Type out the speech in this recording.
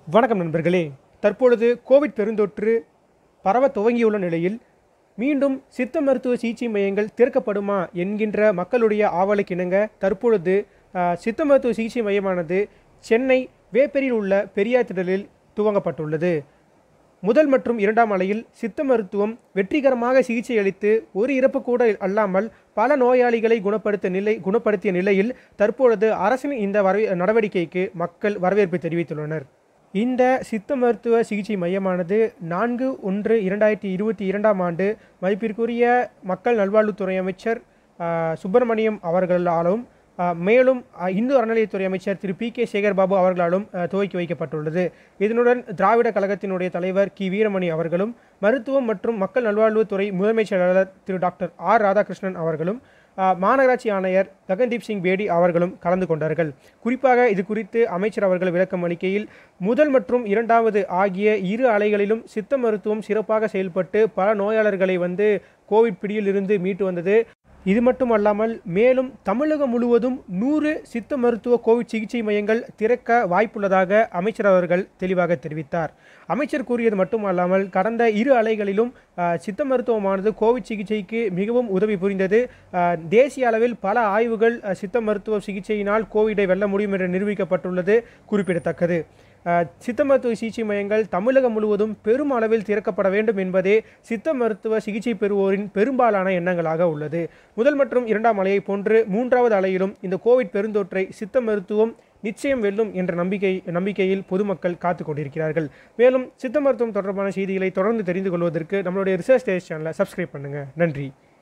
வணக்கம் நண்பர்களே தற்பொழுது கோவிட் பெருந்தொற்று பரவ துவங்கியுள்ள நிலையில் மீண்டும் சித்த மருத்துவ சிகிச்சை மையங்கள் திறக்கப்படுமா என்கின்ற மக்களுடைய ஆவலுக்கிணங்க தற்பொழுது அஹ், சித்த மருத்துவ சிகிச்சை மையமானது சென்னை வேப்பேரியில் உள்ள பெரியார் திடலில் துவங்கப்பட்டுள்ளது முதல் மற்றும் இரண்டாம் அலையில் சித்த மருத்துவம் வெற்றிகரமாக சிகிச்சை அளித்து ஒரு இறப்பு கூட அல்லாமல் பல நோயாளிகளை குணப்படுத்த நிலை குணப்படுத்திய நிலையில் தற்பொழுது அரசின் இந்த வரவே நடவடிக்கைக்கு மக்கள் வரவேற்பு தெரிவித்துள்ளனர் இந்த சித்த மருத்துவ சிகிச்சை மையமானது நான்கு ஒன்று இரண்டாயிரத்தி இருபத்தி இரண்டாம் ஆண்டு மதிப்பிற்குரிய மக்கள் நல்வாழ்வுத்துறை அமைச்சர் ஆ, சுப்பிரமணியம் அவர்களாலும் ஆ, மேலும் ஆ, இந்து அறநிலையத்துறை அமைச்சர் திரு பி கே சேகர்பாபு அவர்களாலும் ஆ, துவக்கி வைக்கப்பட்டுள்ளது இதனுடன் திராவிட கழகத்தினுடைய தலைவர் கி வீரமணி அவர்களும் மருத்துவம் மற்றும் மக்கள் நல்வாழ்வுத்துறை முதன்மைச் செயலாளர் திரு டாக்டர் ஆர் ராதாகிருஷ்ணன் அவர்களும் ஆ, மாநகராட்சி ஆணையர் ககன்தீப் சிங் பேடி அவர்களும் கலந்து கொண்டார்கள் குறிப்பாக இது குறித்து அமைச்சர் அவர்கள் விளக்கம் அளிக்கையில் முதல் மற்றும் இரண்டாவது ஆகிய இரு அலைகளிலும் சித்த மருத்துவம் சிறப்பாக செயல்பட்டு பல நோயாளர்களை வந்து கோவிட் பிடியில் இருந்து மீட்டு வந்தது இது மட்டுமல்லாமல் மேலும் தமிழகம் முழுவதும் நூறு சித்த மருத்துவ கோவிட் சிகிச்சை மையங்கள் திறக்க வாய்ப்புள்ளதாக அமைச்சர் அவர்கள் தெளிவாக தெரிவித்தார் அமைச்சர் கூறியது மட்டுமல்லாமல் கடந்த இரு அலைகளிலும் ஆஹ், சித்த மருத்துவமானது கோவிட் சிகிச்சைக்கு மிகவும் உதவி புரிந்தது ஆஹ், தேசிய அளவில் பல ஆய்வுகள் ஆஹ், சித்த மருத்துவ சிகிச்சையினால் கோவிடை வெல்ல முடியும் என்று நிரூபிக்கப்பட்டுள்ளது குறிப்பிடத்தக்கது ஆஹ், சித்த மருத்துவ சிகிச்சை மையங்கள் தமிழகம் முழுவதும் பெரும் அளவில் திறக்கப்பட வேண்டும் என்பதே சித்த மருத்துவ சிகிச்சை பெறுவோரின் பெரும்பாலான எண்ணங்களாக உள்ளது முதல் மற்றும் இரண்டாம் அலையை போன்று மூன்றாவது அலையிலும் இந்த கோவிட் பெருந்தொற்றை சித்த மருத்துவம் நிச்சயம் வெல்லும் என்ற நம்பிக்கை நம்பிக்கையில் பொதுமக்கள் காத்து கொண்டிருக்கிறார்கள் மேலும் சித்த மருத்துவம் தொடர்பான செய்திகளை தொடர்ந்து தெரிந்து கொள்வதற்கு நம்மளுடைய ரிசர்ச் டேஸ் சேனலை சப்ஸ்கிரைப் பண்ணுங்க நன்றி